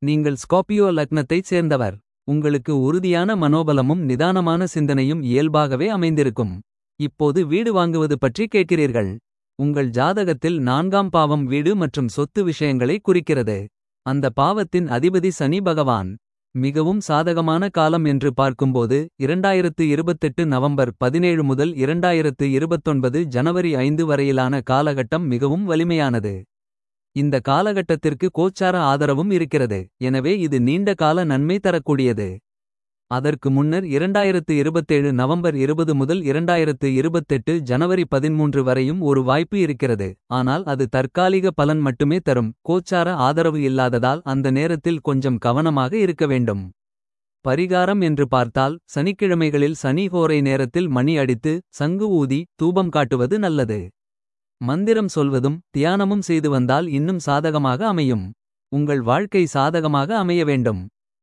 நீங்கள் ஸ்கார்பியோ லக்னத்தைச் சேர்ந்தவர். உங்களுக்கு உறுதியான மனோபலமும் நிதானமான சிந்தனையும் இயல்பாகவே அமைந்திருக்கும். இப்போது வீடு வாங்குவது பற்றி கேட்கிறீர்கள். உங்கள் ஜாதகத்தில் நான்காம் பாவம் வீடு மற்றும் சொத்து விஷயங்களை குறிக்கிறது. அந்த பாவத்தின் அதிபதி சனி பகவான். மிகவும் சாதகமான காலம் என்று பார்க்கும்போது 2028 நவம்பர் 17 முதல் 2029 ஜனவரி 5 வரையிலான காலகட்டம் மிகவும் வலிமையானது. இந்த காலகட்டத்திற்கு கோச்சார ஆதரவும் இருக்கிறது. எனவே இது நீண்ட கால நன்மை தரக்கூடியது. அதற்கு முன்னர் 2027 நவம்பர் 20 முதல் 2028 ஜனவரி 13 வரையும் ஒரு வாய்ப்பு இருக்கிறது. ஆனால் அது தற்காலிக பலன் மட்டுமே தரும். கோச்சார ஆதரவு இல்லாததால் அந்த நேரத்தில் கொஞ்சம் கவனமாக இருக்க வேண்டும். பரிகாரம் என்று பார்த்தால் சனிக்கிழமைகளில் சனி ஹோரை நேரத்தில் மணி அடித்து சங்கு ஊதி தூபம் காட்டுவது நல்லது. மந்திரம் சொல்வதும் தியானமும் செய்து வந்தால் இன்னும் சாதகமாக அமையும். உங்கள் வாழ்க்கை சாதகமாக அமைய வேண்டும்.